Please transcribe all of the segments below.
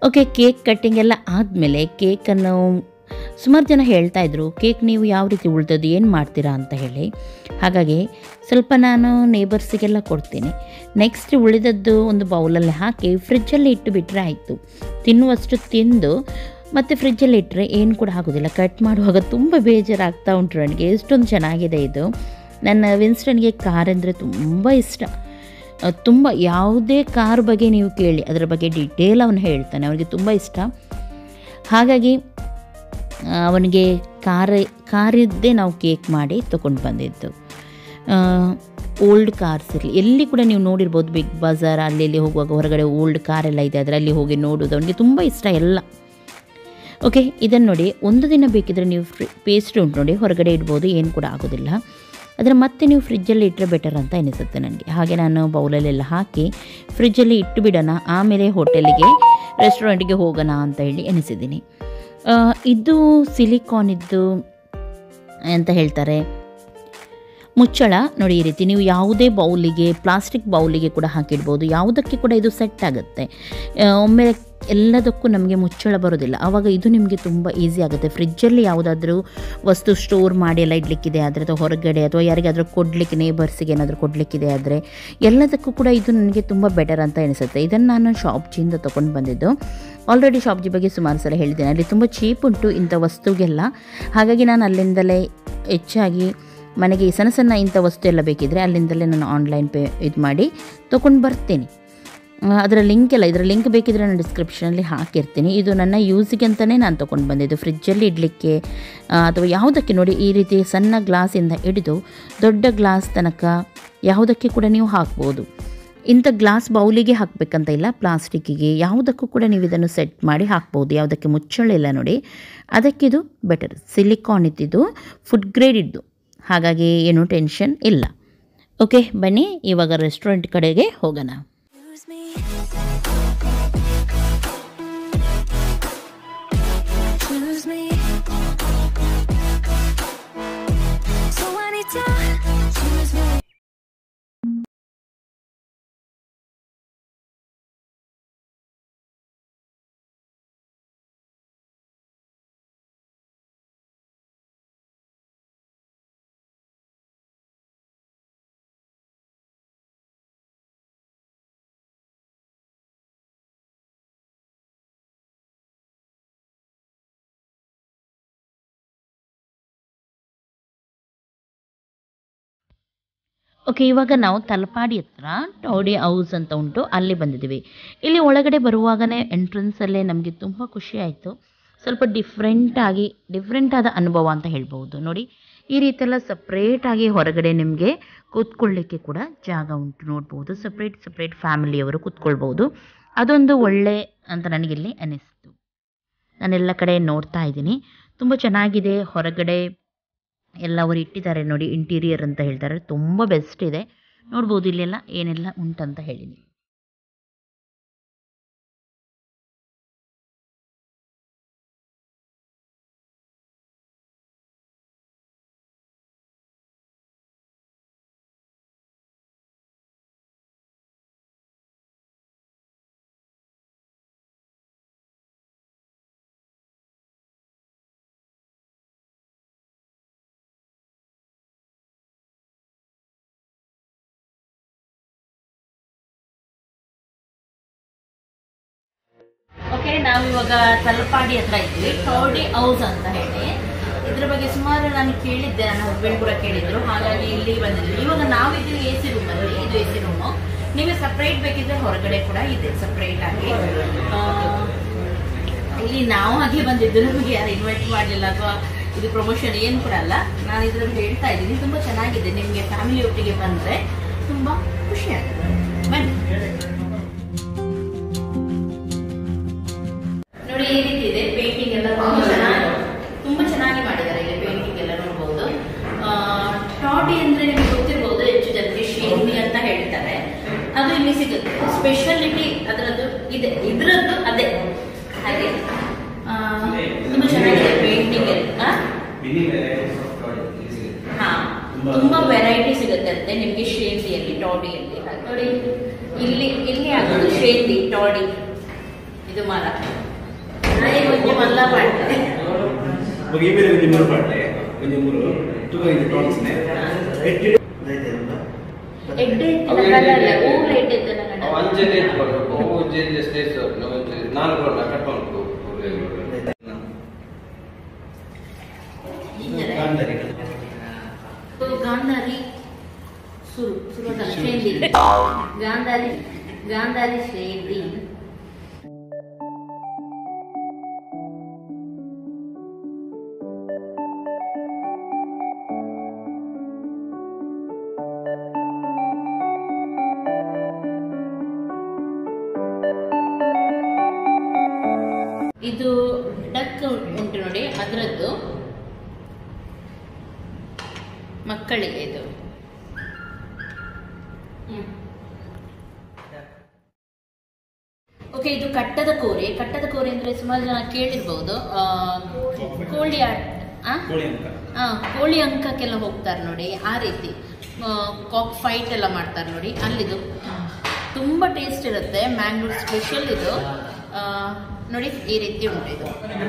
Okay cake cutting ಎಲ್ಲ ಆದಮೇಲೆ ಕೇಕನ್ನು ಸುಮಾರು ಜನ ಹೇಳ್ತಾ ಇದ್ರು ಕೇಕ್ ನೀವು ಯಾವ ರೀತಿ ಉಳ್ದದ್ದು ಏನು ಮಾಡ್ತೀರಾ ಅಂತ ಹೇಳಿ ಹಾಗಾಗಿ ಸ್ವಲ್ಪ ನಾನು ನೇಬರ್ಸಿಗೆಲ್ಲ ಕೊಡ್ತೀನಿ ನೆಕ್ಸ್ಟ್ ಉಳಿದದ್ದು ಒಂದು ಬೌಲಲ್ಲಿ ಹಾಕಿ ಫ್ರಿಜ್ಜಲ್ಲಿ ಇಟ್ಟು ಬಿಟ್ಟರೆ ಆಯಿತು ತಿನ್ನುವಷ್ಟು ತಿಂದು ಮತ್ತು ಫ್ರಿಜ್ಜಲ್ಲಿ ಇಟ್ಟರೆ ಏನು ಕೂಡ ಆಗೋದಿಲ್ಲ ಕಟ್ ಮಾಡುವಾಗ ತುಂಬ ಬೇಜಾರಾಗ್ತಾ ಉಂಟು ನನಗೆ ಎಷ್ಟೊಂದು ಚೆನ್ನಾಗಿದೆ ಇದು ನನ್ನ ವಿನ್ಸ್ಟನ್ಗೆ ಕಾರ್ ಅಂದರೆ ತುಂಬ ಇಷ್ಟ ಅಹ್, ತುಂಬ ಯಾವುದೇ ಕಾರ್ ಬಗ್ಗೆ ನೀವು ಕೇಳಿ ಅದರ ಬಗ್ಗೆ ಡೀಟೇಲ್ ಅವನು ಹೇಳ್ತಾನೆ ಅವನಿಗೆ ತುಂಬ ಇಷ್ಟ ಹಾಗಾಗಿ ಆ, ಅವನಿಗೆ ಕಾರ್ ಕಾರಿದ್ದೇ ನಾವು ಕೇಕ್ ಮಾಡಿ ತೊಗೊಂಡು ಬಂದಿದ್ದು ಓಲ್ಡ್ ಕಾರ್ಸ್ ಇರಲಿ ಎಲ್ಲಿ ಕೂಡ ನೀವು ನೋಡಿರ್ಬೋದು ಬಿಗ್ ಬಜಾರ್ ಅಲ್ಲಿ ಇಲ್ಲಿ ಹೋಗುವಾಗ ಹೊರಗಡೆ ಓಲ್ಡ್ ಕಾರೆಲ್ಲ ಇದೆ ಅದರಲ್ಲಿ ಹೋಗಿ ನೋಡೋದು ಅವನಿಗೆ ತುಂಬ ಇಷ್ಟ ಎಲ್ಲ ಓಕೆ ಇದನ್ನು ನೋಡಿ ಒಂದು ದಿನ ಬೇಕಿದ್ರೆ ನೀವು ಫ್ರಿ ಪೇಸ್ಟ್ರಿ ಉಂಟು ನೋಡಿ ಹೊರಗಡೆ ಇಡ್ಬೋದು ಏನು ಕೂಡ ಆಗೋದಿಲ್ಲ ಅದರ ಮತ್ತೆ ನೀವು ಫ್ರಿಜ್ಜಲ್ಲಿ ಇಟ್ಟರೆ ಬೆಟರ್ ಅಂತ ಅನಿಸುತ್ತೆ ನನಗೆ ಹಾಗೆ ನಾನು ಬೌಲಲ್ಲೆಲ್ಲ ಹಾಕಿ ಫ್ರಿಜ್ಜಲ್ಲಿ ಇಟ್ಟು ಬಿಡೋಣ ಆಮೇಲೆ ಹೋಟೆಲಿಗೆ ರೆಸ್ಟೋರೆಂಟಿಗೆ ಹೋಗೋಣ ಅಂತ ಹೇಳಿ ಎನಿಸಿದ್ದೀನಿ ಆ, ಇದು ಸಿಲಿಕಾನ್ ಇದ್ದು ಅಂತ ಹೇಳ್ತಾರೆ ಮುಚ್ಚಳ ನೋಡಿ ಈ ರೀತಿ ನೀವು ಯಾವುದೇ ಬೌಲಿಗೆ ಪ್ಲಾಸ್ಟಿಕ್ ಬೌಲಿಗೆ ಕೂಡ ಹಾಕಿಡ್ಬೋದು ಯಾವುದಕ್ಕೆ ಕೂಡ ಇದು ಸೆಟ್ ಆಗುತ್ತೆ ಆ, ಒಮ್ಮೆ ಎಲ್ಲದಕ್ಕೂ ನಮಗೆ ಮುಚ್ಚಳ ಬರೋದಿಲ್ಲ ಆವಾಗ ಇದು ನಿಮಗೆ ತುಂಬ ಈಸಿ ಆಗುತ್ತೆ ಫ್ರಿಜ್ಜಲ್ಲಿ ಯಾವುದಾದ್ರೂ ವಸ್ತು ಸ್ಟೋರ್ ಮಾಡಿ ಎಲ್ಲ ಇಡಲಿಕ್ಕಿದೆ ಆದರೆ ಅಥವಾ ಹೊರಗಡೆ ಅಥವಾ ಯಾರಿಗಾದರೂ ಕೊಡಲಿಕ್ಕೆ ನೇಬರ್ಸಿಗೆ ಏನಾದರೂ ಕೊಡಲಿಕ್ಕಿದೆ ಆದರೆ ಎಲ್ಲದಕ್ಕೂ ಕೂಡ ಇದು ನನಗೆ ತುಂಬ ಬೆಟರ್ ಅಂತ ಅನಿಸುತ್ತೆ ಇದನ್ನು ನಾನು ಶಾಪ್ಜಿಯಿಂದ ತೊಗೊಂಡು ಬಂದಿದ್ದು ಆಲ್ರೆಡಿ ಶಾಪ್ಜಿ ಬಗ್ಗೆ ಸುಮಾರು ಸಲ ಹೇಳಿದ್ದೇನೆ ಅಲ್ಲಿ ತುಂಬ ಚೀಪ್ ಉಂಟು ಇಂಥ ವಸ್ತುಗೆಲ್ಲ ಹಾಗಾಗಿ ನಾನು ಅಲ್ಲಿಂದಲೇ ಹೆಚ್ಚಾಗಿ ಮನೆಗೆ ಈ ಸಣ್ಣ ಸಣ್ಣ ಇಂಥ ವಸ್ತು ಎಲ್ಲ ಬೇಕಿದ್ದರೆ ಅಲ್ಲಿಂದಲೇ ನಾನು ಆನ್ಲೈನ್ ಪೇ ಇದು ಮಾಡಿ ತೊಗೊಂಡು ಬರ್ತೀನಿ ಆ, ಅದರ ಲಿಂಕ್ ಎಲ್ಲ ಇದರ ಲಿಂಕ್ ಬೇಕಿದ್ರೆ ನಾನು ಡಿಸ್ಕ್ರಿಪ್ಷನಲ್ಲಿ ಹಾಕಿರ್ತೀನಿ ಇದು ನನ್ನ ಯೂಸಿಗೆ ಅಂತಲೇ ನಾನು ತೊಗೊಂಡು ಬಂದಿದ್ದು ಫ್ರಿಜ್ಜಲ್ಲಿ ಇಡಲಿಕ್ಕೆ ಅಥವಾ ಯಾವುದಕ್ಕೆ ನೋಡಿ ಈ ರೀತಿ ಸಣ್ಣ ಗ್ಲಾಸಿಂದ ಹಿಡಿದು ದೊಡ್ಡ ಗ್ಲಾಸ್ ತನಕ ಯಾವುದಕ್ಕೆ ಕೂಡ ನೀವು ಹಾಕ್ಬೋದು ಇಂಥ ಗ್ಲಾಸ್ ಬೌಲಿಗೆ ಹಾಕಬೇಕಂತ ಇಲ್ಲ ಪ್ಲಾಸ್ಟಿಕ್ಕಿಗೆ ಯಾವುದಕ್ಕೂ ಕೂಡ ನೀವು ಇದನ್ನು ಸೆಟ್ ಮಾಡಿ ಹಾಕ್ಬೋದು ಯಾವುದಕ್ಕೆ ಮುಚ್ಚಳಿಲ್ಲ ನೋಡಿ ಅದಕ್ಕಿದು ಬೆಟರ್ ಸಿಲಿಕಾನ್ ಇದ್ದಿದ್ದು ಫುಡ್ ಗ್ರೇಡ್ ಇದ್ದು ಹಾಗಾಗಿ ಏನು ಟೆನ್ಷನ್ ಇಲ್ಲ ಓಕೆ ಬನ್ನಿ ಇವಾಗ ರೆಸ್ಟೋರೆಂಟ್ ಕಡೆಗೆ ಹೋಗೋಣ Use me. Choose me. So I need to choose me. Okay ಇವಾಗ ನಾವು ತಲಪಾಡಿ ಹತ್ರ ಟೌಡಿ ಹೌಸ್ ಅಂತ ಉಂಟು ಅಲ್ಲಿ ಬಂದಿದ್ದೀವಿ ಇಲ್ಲಿ ಒಳಗಡೆ ಬರುವಾಗಲೇ ಎಂಟ್ರೆನ್ಸಲ್ಲೇ ನಮಗೆ ತುಂಬ ಖುಷಿ ಆಯಿತು ಸ್ವಲ್ಪ ಡಿಫ್ರೆಂಟಾಗಿ ಡಿಫ್ರೆಂಟ್ ಆದ ಅನುಭವ ಅಂತ ಹೇಳ್ಬೋದು ನೋಡಿ ಈ ರೀತಿಯೆಲ್ಲ ಸಪ್ರೇಟಾಗಿ ಹೊರಗಡೆ ನಿಮಗೆ ಕೂತ್ಕೊಳ್ಳಿಕ್ಕೆ ಕೂಡ ಜಾಗ ಉಂಟು ನೋಡ್ಬೋದು ಸಪ್ರೇಟ್ ಸಪ್ರೇಟ್ ಫ್ಯಾಮಿಲಿಯವರು ಕೂತ್ಕೊಳ್ಬೋದು ಅದೊಂದು ಒಳ್ಳೆ ಅಂತ ನನಗಿಲ್ಲಿ ಅನ್ನಿಸ್ತು ನಾನೆಲ್ಲ ಕಡೆ ನೋಡ್ತಾ ಇದ್ದೀನಿ ತುಂಬ ಚೆನ್ನಾಗಿದೆ ಹೊರಗಡೆ ಎಲ್ಲ ಅವರು ಇಟ್ಟಿದ್ದಾರೆ ನೋಡಿ ಇಂಟೀರಿಯರ್ ಅಂತ ಹೇಳ್ತಾರೆ ತುಂಬ ಬೆಸ್ಟ್ ಇದೆ ನೋಡ್ಬೋದು ಇಲ್ಲೆಲ್ಲ ಏನೆಲ್ಲ ಉಂಟಂತ ಹೇಳಿ ನೀವು ಓಕೆ ನಾವಿವಾಗ ತಲಪಾಡಿ ಹತ್ರ ಇದ್ವಿ ಟೌಡಿ ಹೌಸ್ ಅಂತ ಹೇಳಿ ಇದ್ರ ಬಗ್ಗೆ ಸುಮಾರು ನಾನು ಕೇಳಿದ್ದೆ ನನ್ನ ಹಸ್ಬೆಂಡ್ ಕೂಡ ಕೇಳಿದ್ರು ಹಾಗಾಗಿ ಇಲ್ಲಿ ಬಂದಿದ್ವಿ ಇವಾಗ ನಾವಿದ್ದೀವಿ ಎ ಸಿ ರೂಮ್ ಅಲ್ಲಿ ಇದು ಎ ಸಿ ರೂಮು ನಿಮಗೆ ಸಪ್ರೇಟ್ ಬೇಕಿದ್ರೆ ಹೊರಗಡೆ ಕೂಡ ಇದೆ ಸಪ್ರೇಟ್ ಆಗಿ ಆ, ಇಲ್ಲಿ ನಾವು ಹಾಗೆ ಬಂದಿದ್ದು ನಮಗೆ ಯಾರು ಇನ್ವೈಟ್ ಮಾಡಲಿಲ್ಲ ಅಥವಾ ಇದು ಪ್ರಮೋಷನ್ ಏನು ಕೂಡ ಅಲ್ಲ ನಾನು ಇದ್ರಲ್ಲಿ ಹೇಳ್ತಾ ಇದ್ದೀನಿ ತುಂಬ ಚೆನ್ನಾಗಿದೆ ನಿಮಗೆ ಫ್ಯಾಮಿಲಿ ಒಟ್ಟಿಗೆ ಬಂದರೆ ತುಂಬ ಖುಷಿ ಆಗುತ್ತೆ ಬನ್ನಿ ನೋಡಿ ಈ ರೀತಿ ಇದೆ ಪೇಂಟಿಂಗ್ ಎಲ್ಲ ತುಂಬಾ ಚೆನ್ನಾಗಿ ತುಂಬಾ ಚೆನ್ನಾಗಿ ಮಾಡಿದ್ದಾರೆ ಇಲ್ಲಿ ಪೇಂಟಿಂಗ್ ಎಲ್ಲ ನೋಡಬಹುದು ಟಾಟಿ ಅಂದ್ರೆ ನಿಮಗೆ ಗೊತ್ತಿರಬಹುದು ಹೆಚ್ಚು ಜನರಿಗೆ ಶೇಂದಿ ಅಂತ ಹೇಳ್ತಾರೆ ಅದು ಇಲ್ಲಿ ಸಿಗುತ್ತೆ ಸ್ಪೆಷಾಲಿಟಿ ಅದರದ್ದು ಇದೆ ಇದರದ್ದು ಅದೇ ಹಾಗೆ ಆ, ತುಂಬಾ ಚೆನ್ನಾಗಿದೆ ಪೇಂಟಿಂಗ್ ಎಲ್ಲ ಮಿನಿ ವೆರೈಟೀಸ್ ಆಫ್ ಪ್ರಾಡಕ್ಟ್ ಇಲ್ಲಿ ಸಿಗುತ್ತೆ ಹಾ ತುಂಬಾ- ತುಂಬಾ ವೆರೈಟಿ ಸಿಗುತ್ತೆ ಅಂತೆ ನಿಮಗೆ ಶೇಂದಿಯಲ್ಲಿ ಟಾಡಿಯಲ್ಲಿ ಹಾಗೆ ನೋಡಿ ಇಲ್ಲಿ ಇಲ್ಲಿ ಆಗೋದು ಶೇಂದಿ ಟಾಡಿ ಇದು ಮಾರ ನಾಯಿ ಕೊಂಚ ಮಲ್ಲ ಮಾಡ್ತಾರೆ ఒక ఈ మీద కొంచెం మూడు పడతాయి కొంచెం మూడు టూ ఇది టాప్స్ నే ఎట్టి ಎಡ್ಡೆ ಇತ್ತಿನ ಕಡಲ್ಲ ಊರ ಎಡ್ಡೆ ಇತ್ತಿನ ಕಡಲ್ಲ ಅಂಜಲಿ ಇಟ್ಕೊಳ್ಬೇಕು ಹೂವು ಜೇಲಿ ಸ್ಟೇಜ್ ನಾಲ್ಕು ಕಟ್ಕೊಂಡು ಹಿಂಗರೆ ಗಾಂಧಾರಿ ಇದು ಗಾಂಧಾರಿ ಸುರು ಸುರುದಲ್ಲ ಶೇಂದಿ ಗಾಂಧಾರಿ ಗಾಂಧಾರಿ ಶೇಂದಿ ಇದು ಡಕ್ ಉಂಟು ನೋಡಿ ಅದರದ್ದು ಮಕ್ಕಳಿಗೆ ಇದು ಓಕೆ ಇದು ಕಟ್ಟದ ಕೋರೆ ಕಟ್ಟದ ಕೋರೆ ಅಂದ್ರೆ ಸುಮಾರು ಜನ ಕೇಳಿರ್ಬಹುದು ಆ, ಕೋಳಿ ಆಟ ಆ? ಕೋಳಿ ಅಂಕ ಆ, ಕೋಳಿ ಅಂಕಕ್ಕೆಲ್ಲ ಹೋಗ್ತಾರೆ ನೋಡಿ ಆ ರೀತಿ ಕಾಕ್ ಫೈಟ್ ಎಲ್ಲ ಮಾಡ್ತಾರೆ ನೋಡಿ ಅಲ್ಲಿದು ತುಂಬ ಟೇಸ್ಟ್ ಇರುತ್ತೆ ಮ್ಯಾಂಗ್ಳೂರ್ ಸ್ಪೆಷಲ್ ಇದು ಆ, ನೋಡಿ ಈ ರೀತಿ ಉಂಟು ಇದು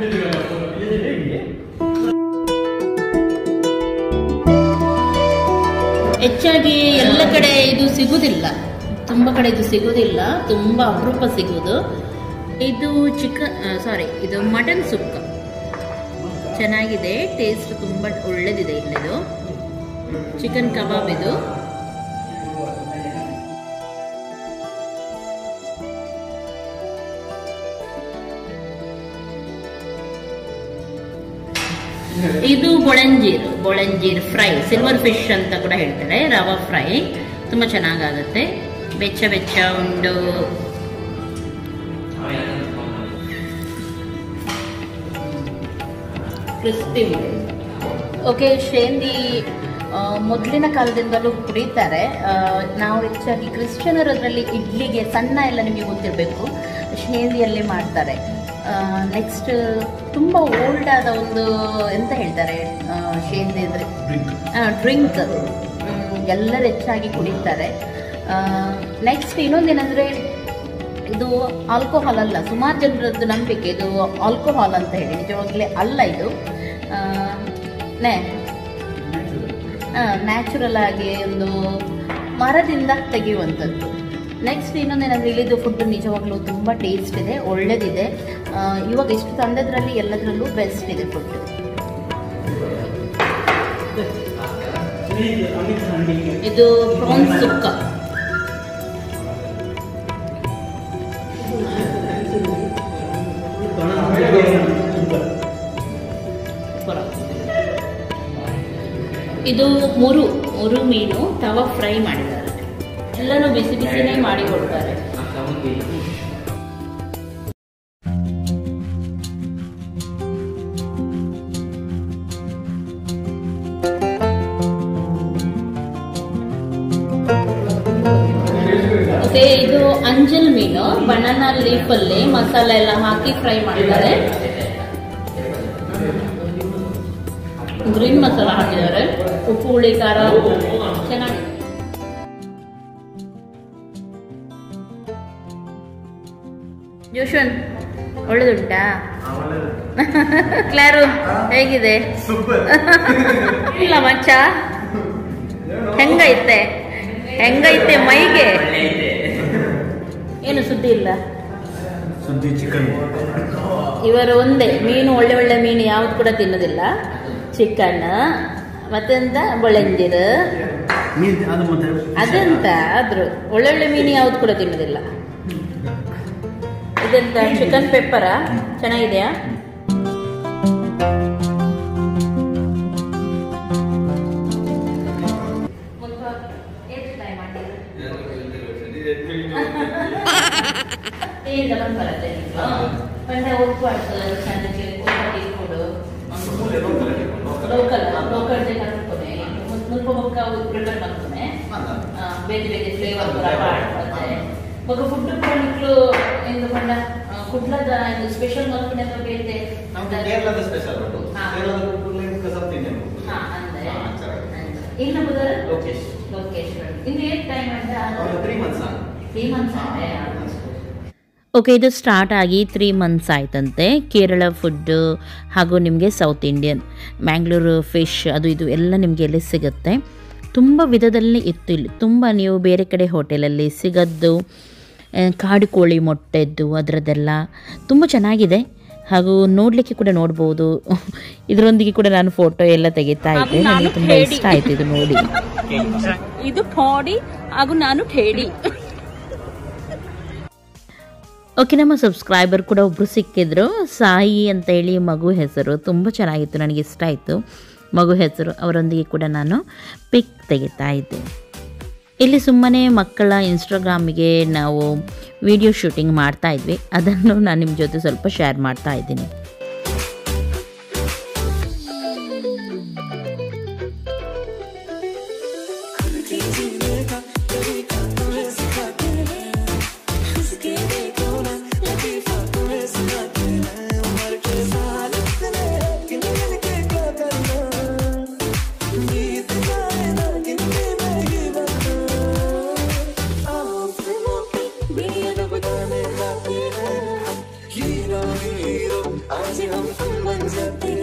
ಹೆಚ್ಚಾಗಿ ಎಲ್ಲ ಕಡೆ ಇದು ಸಿಗುದಿಲ್ಲ ತುಂಬ ಕಡೆ ಇದು ಸಿಗುದಿಲ್ಲ ತುಂಬ ಅಪರೂಪ ಸಿಗುವುದು ಇದು ಚಿಕನ್ ಸಾರಿ ಇದು ಮಟನ್ ಸುಕ್ಕ ಚೆನ್ನಾಗಿದೆ ಟೇಸ್ಟ್ ತುಂಬ ಒಳ್ಳೆದಿದೆ ಇಲ್ಲಿದು ಚಿಕನ್ ಕಬಾಬ್ ಇದು ಇದು ಬೊಳಂಜೀರ್ ಬೊಳಂಜೀರ್ ಫ್ರೈ ಸಿಲ್ವರ್ ಫಿಶ್ ಅಂತ ಕೂಡ ಹೇಳ್ತಾರೆ ರವಾ ಫ್ರೈ ತುಂಬ ಚೆನ್ನಾಗಾಗುತ್ತೆ ಬೆಚ್ಚ ಬೆಚ್ಚ ಉಂಡು ಕ್ರಿಸ್ಪಿ ಓಕೆ ಶೇಂದಿ ಆ, ಮೊದಲಿನ ಕಾಲದಿಂದಲೂ ಕುಡಿತಾರೆ ಆ, ನಾವು ಹೆಚ್ಚಾಗಿ ಕ್ರಿಶ್ಚಿಯನರು ಅದರಲ್ಲಿ ಇಡ್ಲಿಗೆ ಸಣ್ಣ ಎಲ್ಲ ನಿಮಗೆ ಗೊತ್ತಿರಬೇಕು ಶೇಂದಿಯಲ್ಲಿ ಮಾಡ್ತಾರೆ ನೆಕ್ಸ್ಟ್ ತುಂಬ ಓಲ್ಡ್ ಆದ ಒಂದು ಎಂತ ಹೇಳ್ತಾರೆ ಆ, ಶೇಂದಿ ಅಂದರೆ ಡ್ರಿಂಕ್ ಎಲ್ಲರೂ ಹೆಚ್ಚಾಗಿ ಕುಡಿತಾರೆ ನೆಕ್ಸ್ಟ್ ಇನ್ನೊಂದೇನೆಂದರೆ ಇದು ಆಲ್ಕೋಹಾಲ್ ಅಲ್ಲ ಸುಮಾರು ಜನರದ್ದು ನಂಬಿಕೆ ಇದು ಆಲ್ಕೋಹಾಲ್ ಅಂತ ಹೇಳಿ ನಿಜವಾಗ್ಲೇ ಅಲ್ಲ ಇದು ಆ, ನೇ ನ್ಯಾಚುರಲ್ ಆಗಿ ಒಂದು ಮರದಿಂದ ತೆಗೆಯುವಂಥದ್ದು ನೆಕ್ಸ್ಟ್ ಇನ್ನೊಂದೇನಂದ್ರೆ ಇಲ್ಲಿದ್ದು ಫುಡ್ ನಿಜವಾಗ್ಲೂ ತುಂಬ ಟೇಸ್ಟ್ ಇದೆ ಒಳ್ಳೇದಿದೆ ಆ, ಇವಾಗ ಎಷ್ಟು ತಂದದ್ರಲ್ಲಿ ಎಲ್ಲದರಲ್ಲೂ ಬೆಸ್ಟ್ ಇದೆ ಫುಡ್ ಇದು ಪ್ರಾನ್ಸ್ ಸುಕ್ಕ ಇದು ಮುರು ಮುರು ಮೀನು ತವ ಫ್ರೈ ಮಾಡಿದ್ದಾರೆ ಎಲ್ಲನೂ ಬಿಸಿ ಬಿಸಿನೇ ಮಾಡಿ ಕೊಡ್ತಾರೆ ಓಕೆ ಇದು ಅಂಜಲ್ ಮೀನು ಬನಾನಾ ಲೀಫಲ್ಲಿ ಮಸಾಲೆ ಎಲ್ಲ ಹಾಕಿ ಫ್ರೈ ಮಾಡ್ತಾರೆ ಗ್ರೀನ್ ಮಸಾಲ ಹಾಕಿದ್ದಾರೆ ಉಪ್ಪು ಹುಳಿ ಖಾರ ಚೆನ್ನಾಗಿದೆ ಜೋಶನ್ ಒಳ್ಳೇದುಂಟಾ ಕ್ಲಾರು ಹೇಗಿದೆ ಸೂಪರ್ ಇಲ್ಲ ಮಚ್ಚ ಹೆಂಗೈತೆ ಹೆಂಗೈತೆ ಮೈಗೆ ಏನು ಸುದ್ದಿ ಇಲ್ಲ ಸುದ್ದಿ ಚಿಕನ್ ಇವರು ಒಂದೇ ಮೀನು ಒಳ್ಳೆ ಒಳ್ಳೆ ಮೀನು ಯಾವ್ದು ಕೂಡ ತಿನ್ನೋದಿಲ್ಲ ಚಿಕನ್ ಮತ್ತೆಂತ ಬೊಳಂಜಿರು ಮೀನ್ ಅದು ಮತ್ತೆ ಅದೆಂತ ಆದ್ರು ಒಳ್ಳೊಳ್ಳೆ ಮೀನು ಯಾವ್ದು ಕೂಡ ತಿನ್ನೋದಿಲ್ಲ ಇದೆಂತ ಚಿಕನ್ ಪೆಪ್ಪರಾ ಚೆನ್ನಾಗಿದೆಯಾ ಈಗ ಬಂದ್ ಬರುತ್ತೆ ಪಂಡ ಉಪ್ಪು ಆಡ್ಸಲ್ಲ ಚಂದಕ್ಕೆ ಉಪ್ಪು ಕೊಡು ಲೋಕಲ್ ಲೋಕಲ್ ಕಲ್ತ್ಕೊನೆ ಮುಲ್ಪ ಬೊಕ್ಕ ಪ್ರಿಪೇರ್ ಮಾಡ್ಕೊನೆ ಬೇರೆ ಬೇರೆ ಫ್ಲೇವರ್ ಕೂಡ ಮಾಡ್ಕೊಳ್ತಾರೆ ಬೊಕ್ಕ ಫುಡ್ ಪಣಿಕ್ಲು ಎಂದು ಪಂಡ ಕುಡ್ಲದ ಇದು ಸ್ಪೆಷಲ್ ಮಾಡ್ಕೊನೆ ಅಂತ ಬೇರೆ ನಮ್ಗೆ ಕೇರಳದ ಸ್ಪೆಷಲ್ ಉಂಟು ಹಾ. ಕೇರಳದ ಫುಡ್ ಸೌತ್ ಇಂಡಿಯನ್ ಹಾ ಅಂದ್ರೆ ಹಾ, ಚೆನ್ನಾಗಿ. ಇನ್ನು ಬುಧರ ಲೋಕೇಶ್ ಲೋಕೇಶ್ವರ್ ಇನ್ನು ಏಟ್ ಟೈಮ್ ಅಂತ three months three months okay ಇದು ಸ್ಟಾರ್ಟ್ ಆಗಿ ತ್ರೀ ಮಂತ್ಸ್ ಆಯ್ತಂತೆ ಕೇರಳ ಫುಡ್ಡು ಹಾಗೂ ನಿಮಗೆ ಸೌತ್ ಇಂಡಿಯನ್ ಮ್ಯಾಂಗ್ಳೂರು ಫಿಶ್ ಅದು ಇದು ಎಲ್ಲ ನಿಮಗೆ ಇಲ್ಲಿ ಸಿಗುತ್ತೆ ತುಂಬ ವಿಧದಲ್ಲಿ ಇತ್ತು ಇಲ್ಲಿ ತುಂಬ ನೀವು ಬೇರೆ ಕಡೆ ಹೋಟೆಲಲ್ಲಿ ಸಿಗದ್ದು ಆ, ಕಾಡು ಕೋಳಿ ಮೊಟ್ಟೆದ್ದು ಅದರದ್ದೆಲ್ಲ ತುಂಬ ಚೆನ್ನಾಗಿದೆ ಹಾಗೂ ನೋಡಲಿಕ್ಕೆ ಕೂಡ ನೋಡ್ಬೋದು ಇದರೊಂದಿಗೆ ಕೂಡ ನಾನು ಫೋಟೋ ಎಲ್ಲ ತೆಗಿತಾ ಇದ್ದೆ ನನಗೆ ತುಂಬ ಇಷ್ಟ ಆಯ್ತು ಇದು ನೋಡಿ ಇದು ಥೋಡಿ ಹಾಗೂ ನಾನು ಠೇಡಿ ಓಕೆ ನಮ್ಮ ಸಬ್ಸ್ಕ್ರೈಬರ್ ಕೂಡ ಒಬ್ಬರು ಸಿಕ್ಕಿದ್ರು ಸಾಯಿ ಅಂತ ಹೇಳಿ ಮಗು ಹೆಸರು ತುಂಬ ಚೆನ್ನಾಗಿತ್ತು ನನಗೆ ಇಷ್ಟ ಆಯಿತು ಮಗು ಹೆಸರು ಅವರೊಂದಿಗೆ ಕೂಡ ನಾನು ಪಿಕ್ ತೆಗಿತಾ ಇದ್ದೆ ಇಲ್ಲಿ ಸುಮ್ಮನೆ ಮಕ್ಕಳ ಇನ್ಸ್ಟಾಗ್ರಾಮಿಗೆ ನಾವು ವಿಡಿಯೋ ಶೂಟಿಂಗ್ ಮಾಡ್ತಾ ಇದ್ವಿ ಅದನ್ನು ನಾನು ನಿಮ್ಮ ಜೊತೆ ಸ್ವಲ್ಪ ಶೇರ್ ಮಾಡ್ತಾ ಇದ್ದೀನಿ आज हम बन जाते